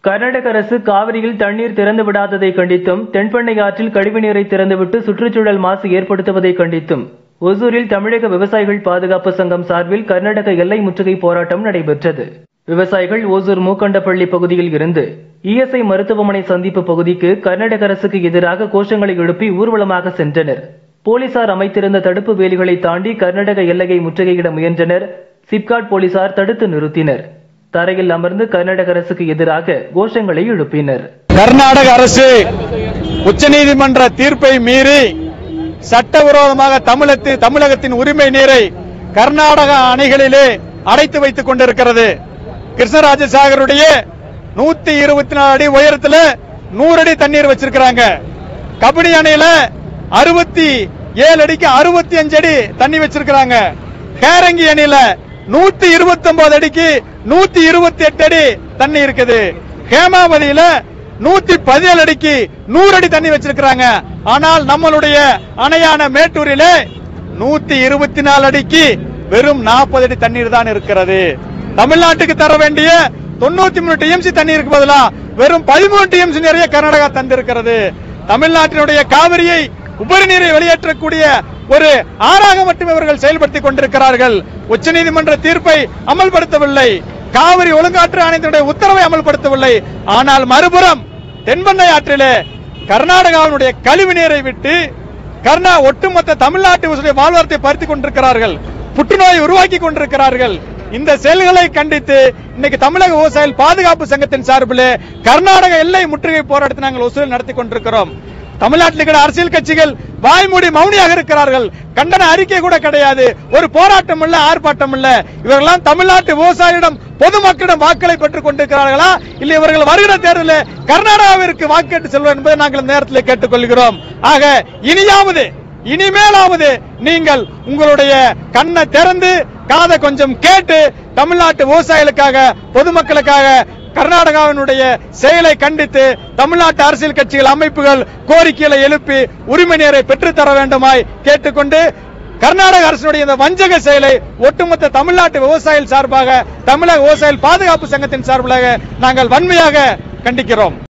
கர்நாடக அரசு காவிரியில் தண்ணீர் திறந்து விடாததை கண்டித்தும் தென்பெண்ணை ஆற்றில் கழிவுநீரை திறந்துவிட்டு சுற்றுச்சூழல் மாசு ஏற்படுத்துவதை கண்டித்தும் ஒசூரில் தமிழக விவசாயிகள் பாதுகாப்பு சங்கம் சார்பில் கர்நாடக எல்லை முற்றுகை போராட்டம் நடைபெற்றது விவசாயிகள் ஓசூர் மூக்கண்டப்பள்ளி பகுதியில் இருந்து இஎஸ்ஐ மருத்துவமனை சந்திப்பு பகுதிக்கு கர்நாடக அரசுக்கு எதிராக கோஷங்களை எழுப்பி ஊர்வலமாக சென்றனர் போலீசார் அமைத்திருந்த தடுப்பு வேலிகளை தாண்டி கர்நாடக எல்லையை முற்றுகையிட முயன்றனர் சிப்காட் போலீசார் தடுத்து நிறுத்தினர் தரையில் அமர்ந்து கர்நாடக அரசுக்கு எதிராக கோஷங்களை எழுப்பினர் கர்நாடக அரசு உச்சநீதிமன்ற தீர்ப்பை மீறி சட்டவிரோதமாக தமிழத்து தமிழகத்தின் உரிமை நீரை கர்நாடக அணைகளிலே அடைத்து வைத்துக் கொண்டிருக்கிறது கிருஷ்ணராஜசாகருடைய நூத்தி இருபத்தி நாலு அடி உயரத்துல நூறு அடி தண்ணீர் வச்சிருக்கிறாங்க கபினி அணையில அறுபத்தி ஏழு அடிக்கு அறுபத்தி அஞ்சு அடி தண்ணி வச்சிருக்கிறாங்க கேரங்கி அணையில நூத்தி இருபத்தி ஒன்பது அடிக்கு நூத்தி இருபத்தி எட்டு அடி தண்ணி இருக்குது ஹேமாவதியில நூத்தி பதினேழு அடிக்கு நூறு அடி தண்ணி வச்சிருக்கிறாங்க ஆனால் நம்மளுடைய அணையான மேட்டூரிலே நூத்தி இருபத்தி நாலு அடிக்கு வெறும் நாற்பது அடி தண்ணீர் தான் இருக்கிறது தமிழ்நாட்டுக்கு தர வேண்டிய தொண்ணூத்தி மூணு டிஎம்சி தண்ணீருக்கு பதிலா வெறும் பதிமூணு டிஎம்சி நிறைய கர்நாடகா தந்திருக்கிறது தமிழ்நாட்டினுடைய காவிரியை உபரி நீரை வெளியேற்றக்கூடிய ஒரு ஆறாக மட்டும் இவர்கள் செயல்படுத்திக் கொண்டிருக்கிறார்கள் உச்சநீதிமன்ற தீர்ப்பை அமல்படுத்தவில்லை காவிரி ஒழுங்காற்று ஆணையத்தினுடைய உத்தரவை அமல்படுத்தவில்லை ஆனால் மறுபுறம் தென்பெண்ணை ஆற்றிலே கர்நாடகாவினுடைய கழிவு நீரை விட்டு கர்நா ஒட்டுமொத்த தமிழ்நாட்டு விவசாய வாழ்வாரத்தை பறித்துக் கொண்டிருக்கிறார்கள் புற்றுநோயை உருவாக்கி கொண்டிருக்கிறார்கள் இந்த செயல்களை கண்டித்து இன்னைக்கு தமிழக விவசாயிகள் பாதுகாப்பு சங்கத்தின் சார்பில் கர்நாடக எல்லை முற்றுகை போராட்டத்தை நாங்கள் ஒசூரில் நடத்தி கொண்டிருக்கிறோம் தமிழ்நாட்டில் இருக்கிற அரசியல் கட்சிகள் வாய்மூடி மௌனியாக இருக்கிறார்கள் கண்டன அறிக்கை கூட கிடையாது ஒரு போராட்டம் இல்ல ஆர்ப்பாட்டம் இல்ல இவர்கள்லாம் தமிழ்நாட்டு விவசாயியிடம் பொதுமக்களிடம் வாக்களை பெற்றுக் கொண்டிருக்கிறார்களா இல்ல இவர்கள் வருகிற தேர்தலில் கர்நாடகாவிற்கு வாக்கெட்டு செல்வோம் என்பதை நாங்கள் இந்த நேரத்தில் கேட்டுக்கொள்கிறோம் ஆக இனியாவது இனிமேலாவது நீங்கள் உங்களுடைய கண்ணை திறந்து காதை கொஞ்சம் கேட்டு தமிழ்நாட்டு விவசாயிகளுக்காக பொதுமக்களுக்காக கர்நாடகாவினுடைய செயலை கண்டித்து தமிழ்நாட்டு அரசியல் கட்சிகள் அமைப்புகள் கோரிக்கைகளை எழுப்பி உரிமை நீரை பெற்றுத்தர வேண்டுமாய் கேட்டுக்கொண்டு கர்நாடக அரசினுடைய இந்த வஞ்சக செயலை ஒட்டுமொத்த தமிழ்நாட்டு விவசாயிகள் சார்பாக தமிழக விவசாயிகள் பாதுகாப்பு சங்கத்தின் சார்பிலாக நாங்கள் வன்மையாக கண்டிக்கிறோம்